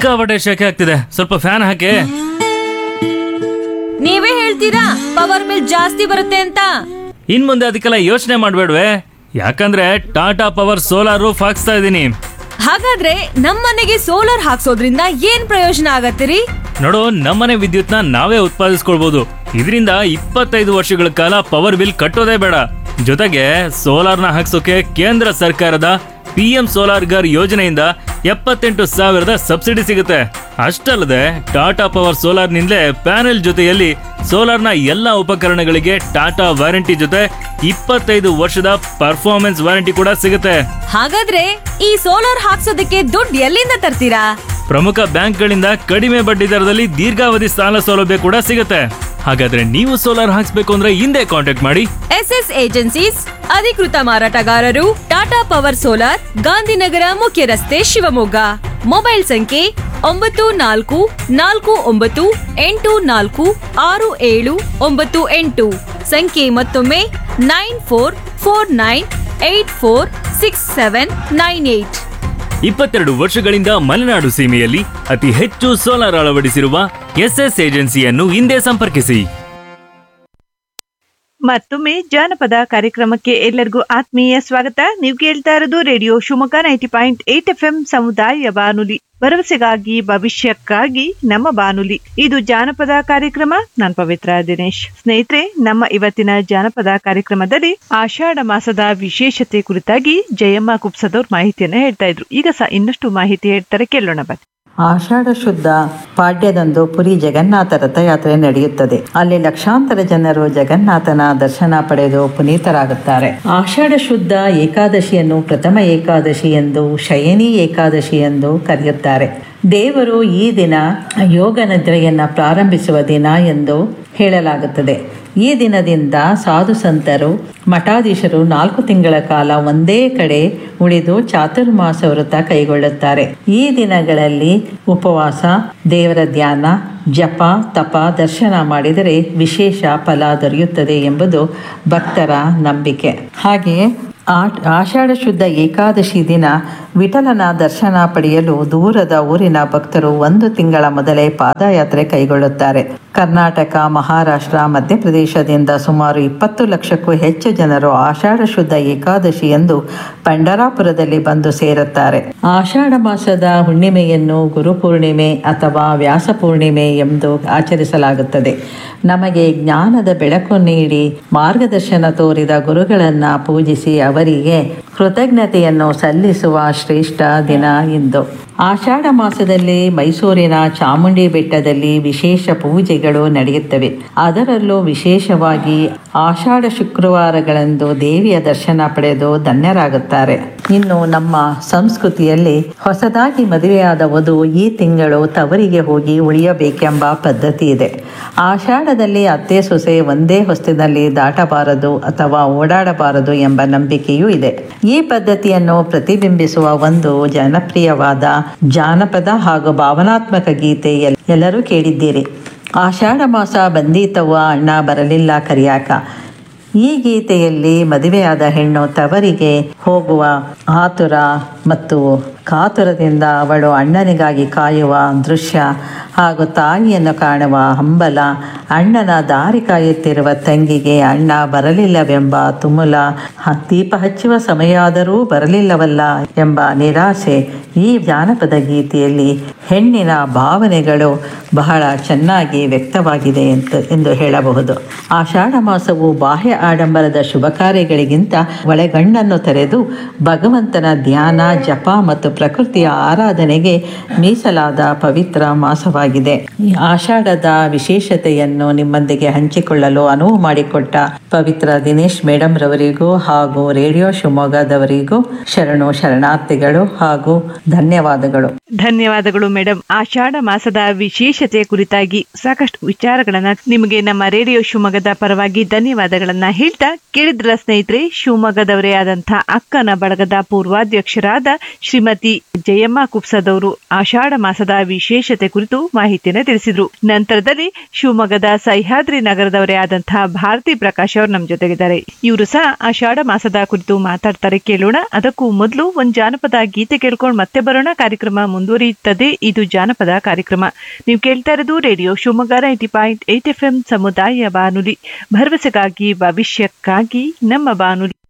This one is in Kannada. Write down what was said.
ಸಿಕ್ಕಾಪಟ್ಟೆ ಶೆಕೆ ಆಗ್ತಿದೆ ಸ್ವಲ್ಪ ಫ್ಯಾನ್ ಹಾಕಿ ನೀವೇ ಹೇಳ್ತೀರಾ ಪವರ್ ಬಿಲ್ ಜಾಸ್ತಿ ಬರುತ್ತೆ ಅಂತ ಇನ್ ಮುಂದೆ ಅದಕ್ಕೆಲ್ಲ ಯೋಚನೆ ಮಾಡ್ಬೇಡ್ವೆ ಯಾಕಂದ್ರೆ ಟಾಟಾ ಪವರ್ ಸೋಲಾರ್ ರೂಫ್ ಹಾಕ್ಸ್ತಾ ಇದ್ದೀನಿ ಹಾಗಾದ್ರೆ ನಮ್ಮನೆಗೆ ಸೋಲಾರ್ ಹಾಕ್ಸೋದ್ರಿಂದ ಏನ್ ಪ್ರಯೋಜನ ಆಗತ್ತಿರಿ ನೋಡು ನಮ್ಮನೆ ವಿದ್ಯುತ್ನ ನಾವೇ ಉತ್ಪಾದಿಸ್ಕೊಳ್ಬಹುದು ಇದರಿಂದ ಇಪ್ಪತ್ತೈದು ವರ್ಷಗಳ ಕಾಲ ಪವರ್ ಬಿಲ್ ಕಟ್ಟೋದೇ ಬೇಡ ಜೊತೆಗೆ ಸೋಲಾರ್ನ ಹಾಕ್ಸೋಕೆ ಕೇಂದ್ರ ಸರ್ಕಾರದ ಪಿ ಎಂ ಸೋಲಾರ್ ಗರ್ ಯೋಜನೆಯಿಂದ ಎಪ್ಪತ್ತೆಂಟು ಸಾವಿರದ ಸಬ್ಸಿಡಿ ಸಿಗುತ್ತೆ ಅಷ್ಟಲ್ಲದೆ ಟಾಟಾ ಪವರ್ ಸೋಲಾರ್ನಿಂದಲೇ ಪ್ಯಾನೆಲ್ ಜೊತೆಯಲ್ಲಿ ಸೋಲಾರ್ನ ಎಲ್ಲ ಉಪಕರಣಗಳಿಗೆ ಟಾಟಾ ವಾರಂಟಿ ಜೊತೆ ಇಪ್ಪತ್ತೈದು ವರ್ಷದ ಪರ್ಫಾರ್ಮೆನ್ಸ್ ವಾರಂಟಿ ಕೂಡ ಸಿಗುತ್ತೆ ಹಾಗಾದ್ರೆ ಈ ಸೋಲಾರ್ ಹಾಕ್ಸೋದಕ್ಕೆ ದುಡ್ಡು ಎಲ್ಲಿಂದ ತರ್ತೀರಾ ಪ್ರಮುಖ ಬ್ಯಾಂಕ್ಗಳಿಂದ ಕಡಿಮೆ ಬಡ್ಡಿ ದರದಲ್ಲಿ ದೀರ್ಘಾವಧಿ ಸಾಲ ಸೌಲಭ್ಯ ಕೂಡ ಸಿಗುತ್ತೆ ಹಾಗಾದ್ರೆ ನೀವು ಸೋಲಾರ್ ಹಾಕ್ಸ್ಬೇಕು ಅಂದ್ರೆ ಹಿಂದೆ ಕಾಂಟ್ಯಾಕ್ಟ್ ಮಾಡಿ ಎಸ್ ಎಸ್ ಏಜೆನ್ಸೀಸ್ ಅಧಿಕೃತ ಮಾರಾಟಗಾರರು ಟಾಟಾ ಪವರ್ ಸೋಲಾರ್ ಗಾಂಧಿನಗರ ಮುಖ್ಯ ರಸ್ತೆ ಶಿವಮೊಗ್ಗ ಮೊಬೈಲ್ ಸಂಖ್ಯೆ ಒಂಬತ್ತು ನಾಲ್ಕು ನಾಲ್ಕು ಒಂಬತ್ತು ಎಂಟು ನಾಲ್ಕು ಆರು ಏಳು ಒಂಬತ್ತು ಎಂಟು ಸಂಖ್ಯೆ ಮತ್ತೊಮ್ಮೆ nine four four nine eight four six seven nine eight ಇಪ್ಪತ್ತೆರಡು ವರ್ಷಗಳಿಂದ ಮಲೆನಾಡು ಸೀಮೆಯಲ್ಲಿ ಅತಿ ಹೆಚ್ಚು ಸೋಲಾರ್ ಅಳವಡಿಸಿರುವ ಎಸ್ಎಸ್ ಏಜೆನ್ಸಿಯನ್ನು ಹಿಂದೆ ಸಂಪರ್ಕಿಸಿ ಮತ್ತೊಮ್ಮೆ ಜಾನಪದ ಕಾರ್ಯಕ್ರಮಕ್ಕೆ ಎಲ್ಲರಿಗೂ ಆತ್ಮೀಯ ಸ್ವಾಗತ ನೀವು ಕೇಳ್ತಾ ಇರೋದು radio Shivamogga ninety point eight F M ಸಮುದಾಯ ಬಾನುಲಿ ಭರವಸೆಗಾಗಿ ಭವಿಷ್ಯಕ್ಕಾಗಿ ನಮ್ಮ ಬಾನುಲಿ ಇದು ಜಾನಪದ ಕಾರ್ಯಕ್ರಮ ನಾನ್ ಪವಿತ್ರ ದಿನೇಶ್ ಸ್ನೇಹಿತರೆ ನಮ್ಮ ಇವತ್ತಿನ ಜಾನಪದ ಕಾರ್ಯಕ್ರಮದಲ್ಲಿ ಆಷಾಢ ಮಾಸದ ವಿಶೇಷತೆ ಕುರಿತಾಗಿ ಜಯಮ್ಮ ಕುಪ್ಸದವ್ರ ಮಾಹಿತಿಯನ್ನ ಹೇಳ್ತಾ ಇದ್ರು ಈಗ ಸಹ ಇನ್ನಷ್ಟು ಮಾಹಿತಿ ಹೇಳ್ತಾರೆ ಕೇಳೋಣ ಬನ್ನಿ ಆಷಾಢ ಶುದ್ಧ ಪಾಡ್ಯದಂದು ಪುರಿ ಜಗನ್ನಾಥ ರಥಯಾತ್ರೆ ನಡೆಯುತ್ತದೆ ಅಲ್ಲಿ ಲಕ್ಷಾಂತರ ಜನರು ಜಗನ್ನಾಥನ ದರ್ಶನ ಪಡೆದು ಪುನೀತರಾಗುತ್ತಾರೆ ಆಷಾಢ ಶುದ್ಧ ಏಕಾದಶಿಯನ್ನು ಪ್ರಥಮ ಏಕಾದಶಿ ಎಂದು ಶಯನಿ ಏಕಾದಶಿ ಎಂದು ಕರೆಯುತ್ತಾರೆ ದೇವರು ಈ ದಿನ ಯೋಗ ನಿದ್ರೆಯನ್ನು ಪ್ರಾರಂಭಿಸುವ ದಿನ ಎಂದು ಹೇಳಲಾಗುತ್ತದೆ ಈ ದಿನದಿಂದ ಸಾಧು ಸಂತರು ಮಠಾಧೀಶರು ನಾಲ್ಕು ತಿಂಗಳ ಕಾಲ ಒಂದೇ ಕಡೆ ಉಳಿದು ಚಾತುರ್ಮಾಸ ವ್ರತ ಕೈಗೊಳ್ಳುತ್ತಾರೆ ಈ ದಿನಗಳಲ್ಲಿ ಉಪವಾಸ ದೇವರ ಧ್ಯಾನ ಜಪ ತಪ ದರ್ಶನ ಮಾಡಿದರೆ ವಿಶೇಷ ಫಲ ದೊರೆಯುತ್ತದೆ ಎಂಬುದು ಭಕ್ತರ ನಂಬಿಕೆ ಹಾಗೆಯೇ ಆ- ಆಷಾಢ ಶುದ್ಧ ಏಕಾದಶಿ ದಿನ ವಿಠಲನ ದರ್ಶನ ಪಡೆಯಲು ದೂರದ ಊರಿನ ಭಕ್ತರು ಒಂದು ತಿಂಗಳ ಮೊದಲೇ ಪಾದಯಾತ್ರೆ ಕೈಗೊಳ್ಳುತ್ತಾರೆ ಕರ್ನಾಟಕ ಮಹಾರಾಷ್ಟ್ರ ಮಧ್ಯಪ್ರದೇಶದಿಂದ ಸುಮಾರು ಇಪ್ಪತ್ತು ಲಕ್ಷಕ್ಕೂ ಹೆಚ್ಚು ಜನರು ಆಷಾಢ ಶುದ್ಧ ಏಕಾದಶಿ ಎಂದು ಪಂಡರಾಪುರದಲ್ಲಿ ಬಂದು ಸೇರುತ್ತಾರೆ ಆಷಾಢ ಮಾಸದ ಹುಣ್ಣಿಮೆಯನ್ನು ಗುರುಪೂರ್ಣಿಮೆ ಅಥವಾ ವ್ಯಾಸ ಪೂರ್ಣಿಮೆ ಎಂದು ಆಚರಿಸಲಾಗುತ್ತದೆ ನಮಗೆ ಜ್ಞಾನದ ಬೆಳಕು ನೀಡಿ ಮಾರ್ಗದರ್ಶನ ತೋರಿದ ಗುರುಗಳನ್ನು ಪೂಜಿಸಿ ಅವರಿಗೆ ಕೃತಜ್ಞತೆಯನ್ನು ಸಲ್ಲಿಸುವ ಶ್ರೇಷ್ಠ ದಿನ ಇಂದು ಆಷಾಢ ಮಾಸದಲ್ಲಿ ಮೈಸೂರಿನ ಚಾಮುಂಡಿ ಬೆಟ್ಟದಲ್ಲಿ ವಿಶೇಷ ಪೂಜೆಗಳು ನಡೆಯುತ್ತವೆ ಅದರಲ್ಲೂ ವಿಶೇಷವಾಗಿ ಆಷಾಢ ಶುಕ್ರವಾರಗಳಂದು ದೇವಿಯ ದರ್ಶನ ಪಡೆದು ಧನ್ಯರಾಗುತ್ತಾರೆ ಇನ್ನು ನಮ್ಮ ಸಂಸ್ಕೃತಿಯಲ್ಲಿ ಹೊಸದಾಗಿ ಮದುವೆಯಾದ ವಧು ಈ ತಿಂಗಳು ತವರಿಗೆ ಹೋಗಿ ಉಳಿಯಬೇಕೆಂಬ ಪದ್ಧತಿ ಇದೆ ಆಷಾಢದಲ್ಲಿ ಅತ್ತೆ ಸೊಸೆ ಒಂದೇ ಹೊಸ್ತಿನಲ್ಲಿ ದಾಟಬಾರದು ಅಥವಾ ಓಡಾಡಬಾರದು ಎಂಬ ನಂಬಿಕೆಯೂ ಇದೆ ಈ ಪದ್ಧತಿಯನ್ನು ಪ್ರತಿಬಿಂಬಿಸುವ ಒಂದು ಜನಪ್ರಿಯವಾದ ಜಾನಪದ ಹಾಗೂ ಭಾವನಾತ್ಮಕ ಗೀತೆ ಎಲ್- ಎಲ್ಲರೂ ಕೇಳಿದ್ದೀರಿ ಆಷಾಢ ಮಾಸ ಬಂದೀತವ್ವ ಅಣ್ಣ ಬರಲಿಲ್ಲ ಕರಿಯಾಕ ಈ ಗೀತೆಯಲ್ಲಿ ಮದುವೆಯಾದ ಹೆಣ್ಣು ತವರಿಗೆ ಹೋಗುವ ಆತುರ ಮತ್ತು ಕಾತುರದಿಂದ ಅವಳು ಅಣ್ಣನಿಗಾಗಿ ಕಾಯುವ ದೃಶ್ಯ ಹಾಗೂ ತಾಯಿಯನ್ನು ಕಾಣುವ ಹಂಬಲ ಅಣ್ಣನ ದಾರಿ ಕಾಯುತ್ತಿರುವ ತಂಗಿಗೆ ಅಣ್ಣ ಬರಲಿಲ್ಲವೆಂಬ ತುಮುಲ ಹ- ದೀಪ ಹಚ್ಚುವ ಸಮಯ ಆದರೂ ಬರಲಿಲ್ಲವಲ್ಲ ಎಂಬ ನಿರಾಸೆ ಈ ಜಾನಪದ ಗೀತೆಯಲ್ಲಿ ಹೆಣ್ಣಿನ ಭಾವನೆಗಳು ಬಹಳ ಚೆನ್ನಾಗಿ ವ್ಯಕ್ತವಾಗಿದೆ ಅಂತ ಎಂದು ಹೇಳಬಹುದು ಆಷಾಢ ಮಾಸವು ಬಾಹ್ಯ ಆಡಂಬರದ ಶುಭ ಕಾರ್ಯಗಳಿಗಿಂತ ಒಳಗಣ್ಣನ್ನು ತೆರೆದು ಭಗವಂತನ ಧ್ಯಾನ ಜಪ ಮತ್ತು ಪ್ರಕೃತಿಯ ಆರಾಧನೆಗೆ ಮೀಸಲಾದ ಪವಿತ್ರ ಮಾಸವಾಗಿದೆ ಈ ಆಷಾಢದ ವಿಶೇಷತೆಯನ್ನು ನಿಮ್ಮೊಂದಿಗೆ ಹಂಚಿಕೊಳ್ಳಲು ಅನುವು ಮಾಡಿಕೊಟ್ಟ ಪವಿತ್ರ ದಿನೇಶ್ ಮೇಡಮ್ ರವರಿಗೂ ಹಾಗೂ ರೇಡಿಯೋ ಶಿವಮೊಗ್ಗದವರಿಗೂ ಶರಣು ಶರಣಾರ್ಥಿಗಳು ಹಾಗೂ ಧನ್ಯವಾದಗಳು ಧನ್ಯವಾದಗಳು ಮೇಡಮ್ ಆಷಾಢ ಮಾಸದ ವಿಶೇಷತೆಯ ಕುರಿತಾಗಿ ಸಾಕಷ್ಟು ವಿಚಾರಗಳನ್ನ ನಿಮಗೆ ನಮ್ಮ ರೇಡಿಯೋ ಶಿವಮೊಗ್ಗದ ಪರವಾಗಿ ಧನ್ಯವಾದಗಳನ್ನ ಹೇಳ್ತಾ ಕೇಳಿದ್ರಲ್ಲ ಸ್ನೇಹಿತರೆ ಶಿವಮೊಗ್ಗದವರೇ ಆದಂತಹ ಅಕ್ಕನ ಬಳಗದ ಪೂರ್ವಾಧ್ಯಕ್ಷರಾದ ಶ್ರೀಮತಿ ಜಯಮ್ಮ ಕುಪ್ಸದವರು ಆಷಾಢ ಮಾಸದ ವಿಶೇಷತೆ ಕುರಿತು ಮಾಹಿತಿಯನ್ನು ತಿಳಿಸಿದ್ರು ನಂತರದಲ್ಲಿ ಶಿವಮೊಗ್ಗದ ಸಹ್ಯಾದ್ರಿ ನಗರದವರೇ ಆದಂತಹ ಭಾರತಿ ಪ್ರಕಾಶ್ ಅವರು ನಮ್ಮ ಜೊತೆಗಿದ್ದಾರೆ ಇವರು ಸಹ ಆಷಾಢ ಮಾಸದ ಕುರಿತು ಮಾತಾಡ್ತಾರೆ ಕೇಳೋಣ ಅದಕ್ಕೂ ಮೊದಲು ಒಂದ್ ಜಾನಪದ ಗೀತೆ ಕೇಳ್ಕೊಂಡು ಮತ್ತೆ ಬರೋಣ ಕಾರ್ಯಕ್ರಮ ಮುಂದೆ ಮುಂದುವರಿಯುತ್ತದೆ ಇದು ಜಾನಪದ ಕಾರ್ಯಕ್ರಮ ನೀವು ಕೇಳ್ತಾ ಇರೋದು radio Shivamogga ninety point eight F M ಸಮುದಾಯ ಬಾನುಲಿ ಭರವಸೆಗಾಗಿ ಭವಿಷ್ಯಕ್ಕಾಗಿ ನಮ್ಮ ಬಾನುಲಿ